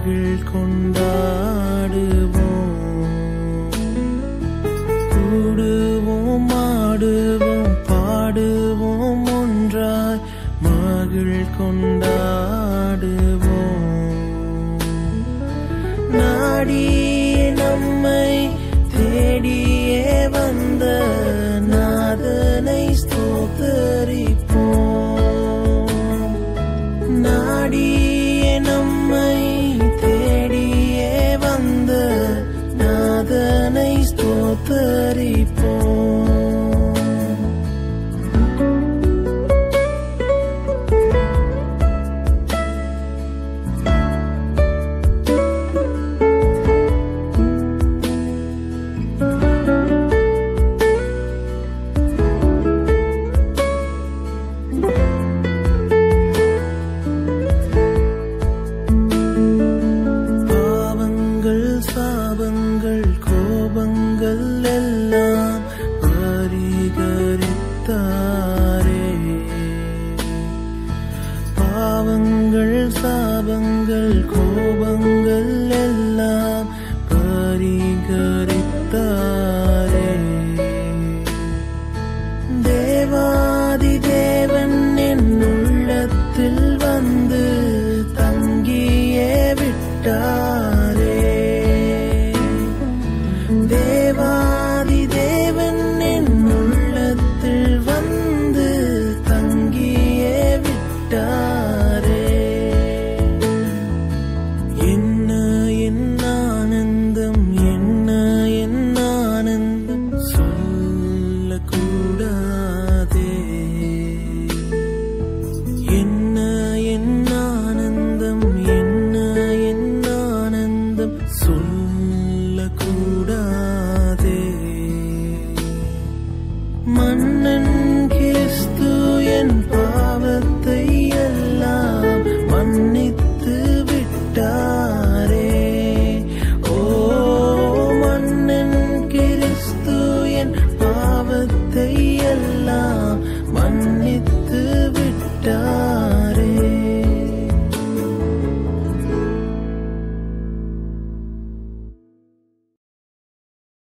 மகிழ் கொண்டாடுவோம் கூடுவோம் ஆடுவோம் பாடுவோம் ஒன்றாய் மகிழ் கொண்டாடுவோம் நாடியே நம்மை தேடியே வந்த நாதனை ஸ்தோத்தரிப்போம் நாடியே நம்மை தேடியே வந்த நாதனை ஸ்தோத்தரிப்போம் பாவங்கள் சாபங்கள் கோபங்கள் எல்லாம் பரிகரித்தாரே பாவங்கள் சாபங்கள் கோபங்கள் எல்லாம் பரிகரித்தாரே தேவாதி தேவன் என் உள்ளத்தில் வந்து தங்கியே விட்டாரே தேவாதி தேவன் என் உள்ளத்தில் வந்து தங்கியே விட்டாரே என்ன என் ஆனந்தம் என்ன என் ஆனந்தம் சொல்லக்கூடாதே என்ன என் ஆனந்தம் என்ன என் ஆனந்தம் சொல்லக்கூடாதே